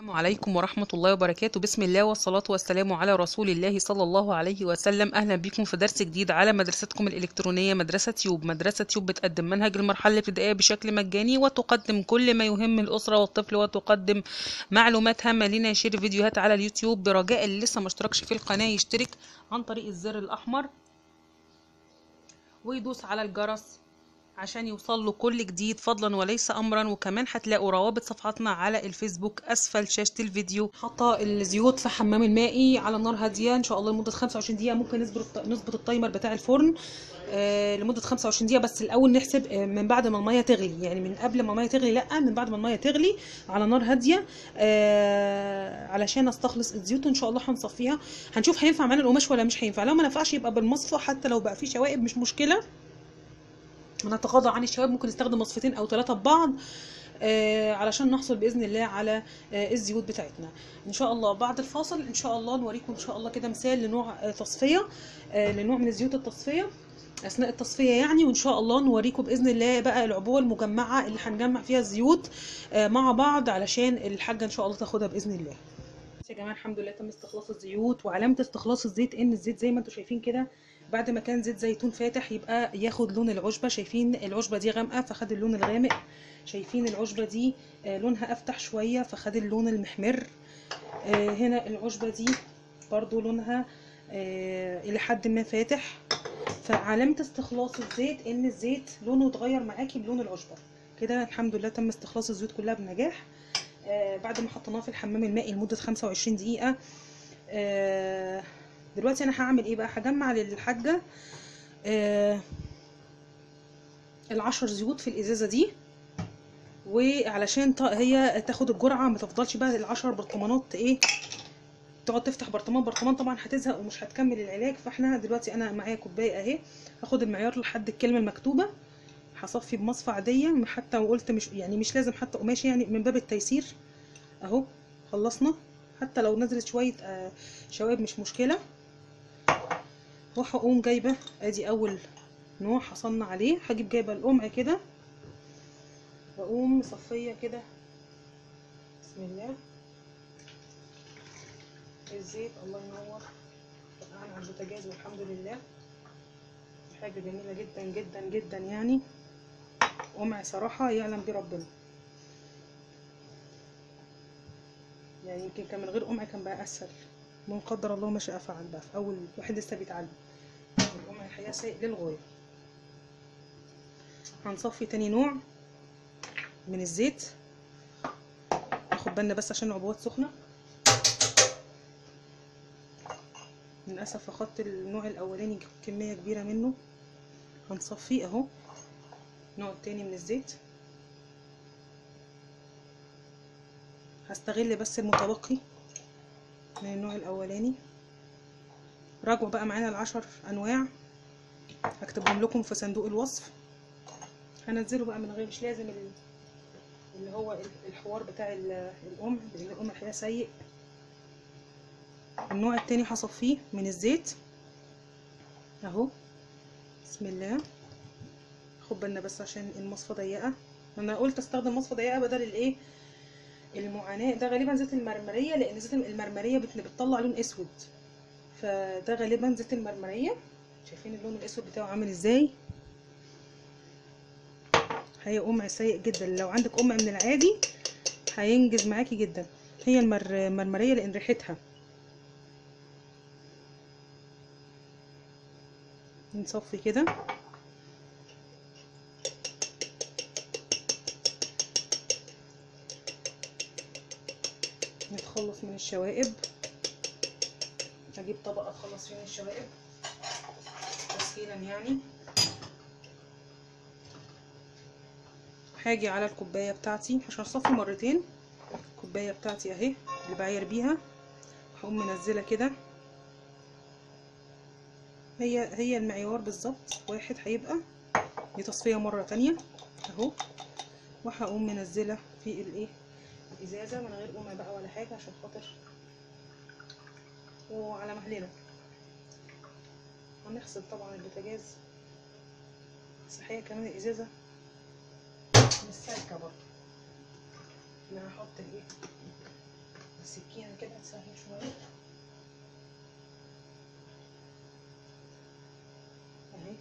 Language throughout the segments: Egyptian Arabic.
السلام عليكم ورحمة الله وبركاته بسم الله والصلاة والسلام على رسول الله صلى الله عليه وسلم أهلا بكم في درس جديد على مدرستكم الإلكترونية مدرسة يوب مدرسة يوب بتقدم منهج المرحلة الابتدائية بشكل مجاني وتقدم كل ما يهم الأسرة والطفل وتقدم معلومات هامة لنا يشير فيديوهات على اليوتيوب برجاء اللي لسه ما اشتركش في القناة يشترك عن طريق الزر الأحمر ويدوس على الجرس عشان يوصل له كل جديد فضلا وليس امرا وكمان هتلاقوا روابط صفحاتنا على الفيسبوك اسفل شاشه الفيديو حاطه الزيوت في حمام المائي على نار هاديه ان شاء الله لمده 25 دقيقه ممكن نظبط نظبط التايمر بتاع الفرن آه لمده 25 دقيقه بس الاول نحسب آه من بعد ما الميه تغلي يعني من قبل ما الميه تغلي لا من بعد ما الميه تغلي على نار هاديه آه علشان استخلص الزيوت ان شاء الله هنصفيها هنشوف هينفع معانا القماش ولا مش هينفع لو ما نفعش يبقى بالمصفى حتى لو بقى فيه شوائب مش مشكله نتغاضى عن الشباب ممكن نستخدم مصفتين او ثلاثه ببعض آه علشان نحصل باذن الله على آه الزيوت بتاعتنا ان شاء الله بعد الفاصل ان شاء الله نوريكم ان شاء الله كده مثال لنوع آه تصفيه آه لنوع من الزيوت التصفيه اثناء التصفيه يعني وان شاء الله نوريكم باذن الله بقى العبوه المجمعه اللي هنجمع فيها الزيوت آه مع بعض علشان الحاجه ان شاء الله تاخدها باذن الله يا جماعه الحمد لله تم استخلاص الزيوت وعلامه استخلاص الزيت ان الزيت زي ما انتم شايفين كده بعد ما كان زيت زيتون فاتح يبقى ياخد لون العشبه شايفين العشبه دي غامقه فخد اللون الغامق شايفين العشبه دي لونها افتح شويه فخد اللون المحمر هنا العشبه دي برضو لونها الى حد ما فاتح فعلامه استخلاص الزيت ان الزيت لونه اتغير معاكي بلون العشبه كده الحمد لله تم استخلاص الزيوت كلها بنجاح بعد ما حطيناها في الحمام المائي لمده 25 دقيقه دلوقتي انا هعمل ايه بقى هجمع للحاجه آه العشر زيوت في الازازه دي وعلشان هي تاخد الجرعه ما تفضلش بقى العشر برطمانات ايه تقعد تفتح برطمان برطمان طبعا هتزهق ومش هتكمل العلاج فاحنا دلوقتي انا معايا كوبايه اهي هاخد المعيار لحد الكلمه المكتوبه هصفي بمصفى عاديه حتى وقلت مش يعني مش لازم حتى قماش يعني من باب التيسير اهو خلصنا حتى لو نزلت شويه آه شوائب مش مشكله وهقوم جايبه ادي اول نوع حصلنا عليه هجيب جايبه القمع كده واقوم مصفيه كده بسم الله الزيت الله ينور طبعا على البوتاجاز والحمد لله حاجه جميله جدا جدا جدا يعني قمع صراحه يعلم بيه ربنا يعني يمكن كان من غير قمع كان بقى اسهل من قدر الله ما شاء فعل بقى في اول واحد لسه بيتعلم القمع الحقيقه سيء للغايه هنصفي تاني نوع من الزيت ناخد بالنا بس عشان العبوات سخنه للاسف فقدت النوع الاولاني كميه كبيره منه هنصفيه اهو النوع التاني من الزيت هستغل بس المتبقي من النوع الاولاني راجعوا بقى معانا العشر انواع هكتبهم لكم في صندوق الوصف هنزله بقى من غير مش لازم اللي هو الحوار بتاع القمع لان القمع الحقيقه سيء النوع التاني هصفيه من الزيت اهو بسم الله خد بالنا بس عشان المصفى ضيقه انا قلت استخدم مصفى ضيقه بدل الايه المعاناة ده غالبا زيت المرمرية لأن زيت المرمرية بتطلع لون أسود فده غالبا زيت المرمرية شايفين اللون الأسود بتاعه عامل ازاي هي قمع سيء جدا لو عندك قمع من العادي هينجز معاكي جدا هي المرمرية لأن ريحتها نصفي كده نتخلص من الشوائب هجيب طبق اتخلص فيه من الشوائب تسهيلا يعني هاجي على الكوبايه بتاعتي عشان اصفي مرتين الكوبايه بتاعتي اهي اللي بعاير بيها هقوم منزله كده هي هي المعيار بالظبط واحد هيبقى دي تصفيه مره تانية اهو وهقوم منزله في الايه الازازه من غير قمع بقى ولا حاجه عشان خاطر وعلى مهلنا هنغسل طبعا البوتاجاز بس الحقيقه كمان الازازه مش سالكه برضه انا هحط الايه اسهل شويه اهي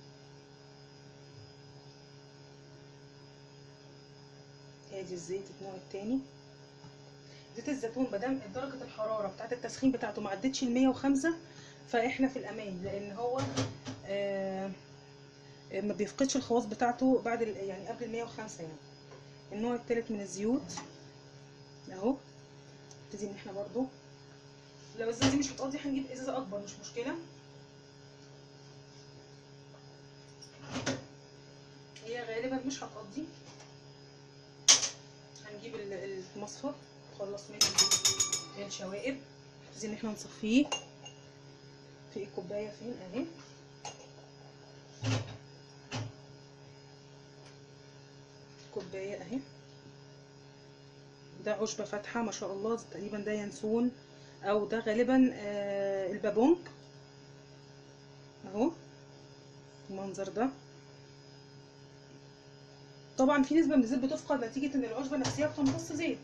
ادي الزيت النوع التاني زيت الزيتون مادام درجه الحراره بتاعه التسخين بتاعته ما عدتش ال 105 فاحنا في الامان لان هو آه ما بيفقدش الخواص بتاعته بعد ال- يعني قبل ال 105 يعني النوع التالت من الزيوت اهو نبتدي ان احنا برضو لو الازازه دي مش هتقضي هنجيب ازازه اكبر مش مشكله هي غالبا مش هتقضي هنجيب ال- المصفى نخلص منه الشوائب نبتدي ان احنا نصفيه في الكوبايه فين اهي كوبايه اهي ده عشبة فاتحة ما شاء الله تقريبا ده ينسون او ده غالبا آه البابونج اهو المنظر ده طبعا في نسبة من الزيت بتفقد نتيجة ان العشبة نفسها بتمتص زيت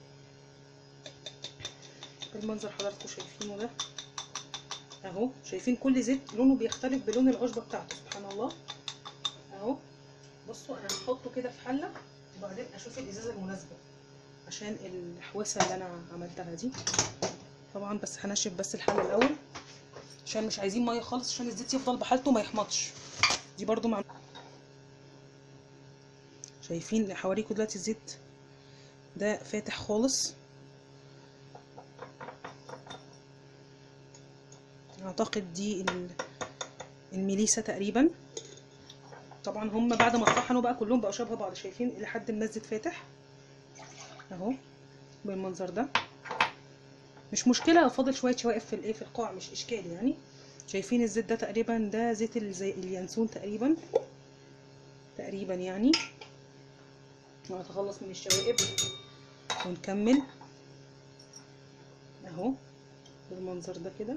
المنظر حضراتكم شايفينه ده اهو شايفين كل زيت لونه بيختلف بلون العشبة بتاعته سبحان الله اهو بصوا انا هحطه كده في حلة وبعدين اشوف الازازة المناسبة عشان الحوسه اللي انا عملتها دي طبعا بس هنشف بس الحله الاول عشان مش عايزين ميه خالص عشان الزيت يفضل بحالته ما يحمضش دي برضو مع شايفين هوريكم دلوقتي الزيت ده فاتح خالص اعتقد دي ال- الميليسا تقريبا طبعا هم بعد ما اتطحنوا بقى كلهم بقوا شبه بعض شايفين لحد ما الزيت فاتح اهو بالمنظر ده مش مشكله لو فاضل شويه شوائب في الايه في القاع مش اشكال يعني شايفين الزيت ده تقريبا ده زيت الزي اليانسون تقريبا تقريبا يعني وهتخلص من الشوائب ونكمل اهو بالمنظر ده كده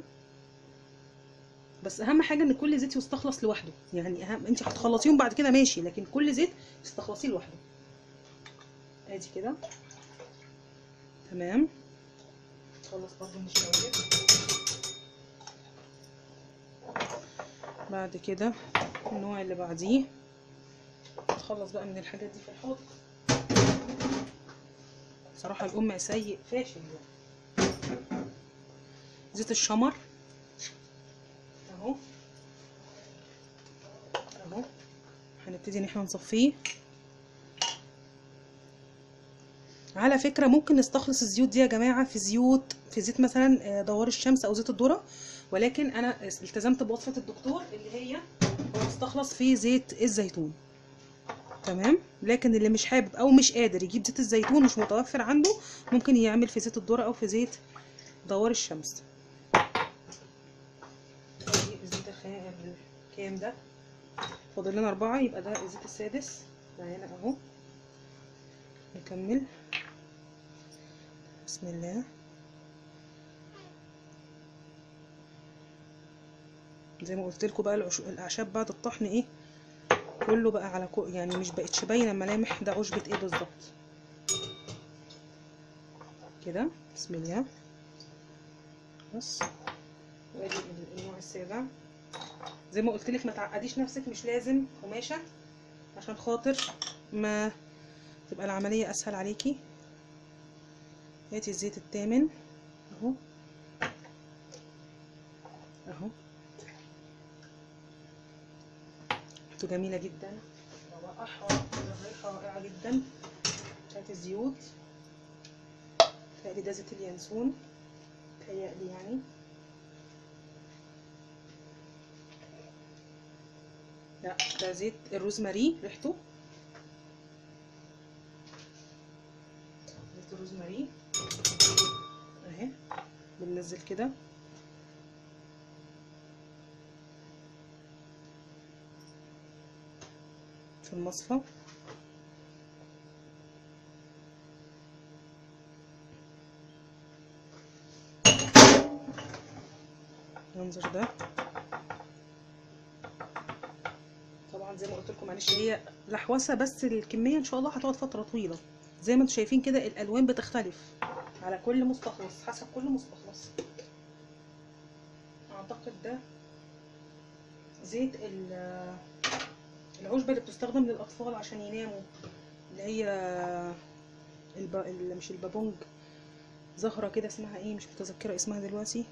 بس اهم حاجه ان كل زيت يستخلص لوحده يعني اهم انت هتخلصيهم بعد كده ماشي لكن كل زيت تستخلصيه لوحده ادي كده تمام خلص برضو من الشوائب بعد كده النوع اللي بعديه نخلص بقى من الحاجات دي في الحوض صراحة الأم سيء فاشل يعني زيت الشمر اهو اهو هنبتدي ان احنا نصفيه على فكرة ممكن نستخلص الزيوت دي يا جماعة في زيوت في زيت مثلا آه، دوار الشمس او زيت الذرة ولكن انا التزمت بوصفة الدكتور اللي هي هو مستخلص في زيت الزيتون تمام لكن اللي مش حابب او مش قادر يجيب زيت الزيتون مش متوفر عنده ممكن يعمل في زيت الذرة او في زيت دوار الشمس دي الزيت الخام الكام ده فاضل لنا اربعة يبقى ده الزيت السادس معانا اهو نكمل بسم الله زي ما قلت لكم بقى العش... الاعشاب بعد الطحن ايه كله بقى على كو... يعني مش بقتش باينه ملامح ده عشبه ايه بالظبط كده بسم الله بس وادي ال- النوع السابع زي ما قلت لك ما تعقديش نفسك مش لازم قماشه عشان خاطر ما تبقى العمليه اسهل عليكي هاتي الزيت الثامن اهو اهو ريحته جميله جدا روائحها الريحه رائعه جدا بتاعت الزيوت تهيألي ده زيت اليانسون تهيألي يعني لا ده زيت الروزماري ريحته زيت الروزماري اهي بننزل كده في المصفى المنظر ده طبعا زي ما قلت لكم معلش هي لحوسه بس الكميه ان شاء الله هتقعد فتره طويله زي ما انتم شايفين كده الالوان بتختلف على كل مستخلص حسب كل مستخلص اعتقد ده زيت ال- العشبة اللي بتستخدم للأطفال عشان يناموا اللي هي الب... ال- مش البابونج زهرة كده اسمها ايه مش متذكرة اسمها دلوقتي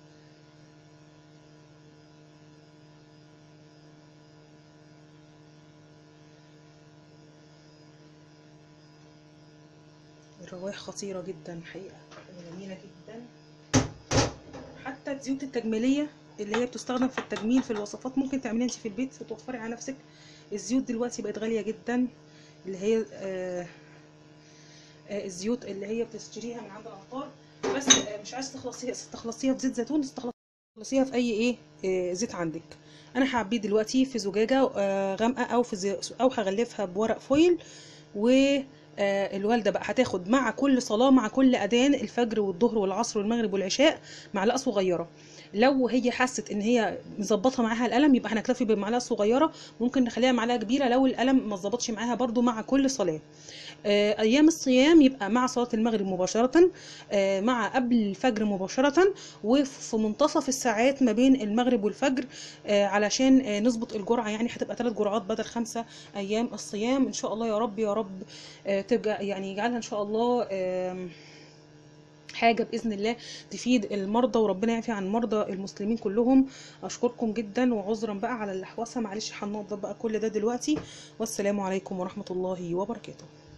الروائح خطيرة جدا حقيقة جميلة جدا حتى الزيوت التجميلية اللي هي بتستخدم في التجميل في الوصفات ممكن تعمليها انت في البيت وتوفري على نفسك الزيوت دلوقتي بقت غالية جدا اللي هي آه آه الزيوت اللي هي بتشتريها من عند العطار بس آه مش عايزة تخلصيها تخلصيها في زيت زيتون تخلصيها في اي ايه آه زيت عندك انا هعبيه دلوقتي في زجاجة آه غامقة او في زي او هغلفها بورق فويل و آه، الوالده بقى هتاخد مع كل صلاه مع كل اذان الفجر والظهر والعصر والمغرب والعشاء معلقه صغيره لو هي حست ان هي مظبطه معاها القلم يبقى هنكتفي بمعلقه صغيره ممكن نخليها معلقه كبيره لو القلم ما ظبطش معاها برضو مع كل صلاه آه، ايام الصيام يبقى مع صلاه المغرب مباشره آه، مع قبل الفجر مباشره وفي منتصف الساعات ما بين المغرب والفجر آه، علشان آه، نظبط الجرعه يعني هتبقى ثلاث جرعات بدل خمسه ايام الصيام ان شاء الله يا رب يا رب آه، تبقى يعني يجعلها ان شاء الله آم، حاجة بإذن الله تفيد المرضى وربنا يعفي عن مرضى المسلمين كلهم أشكركم جدا وعذرا بقى على اللحوسة معلش هننضف بقى كل ده دلوقتي والسلام عليكم ورحمة الله وبركاته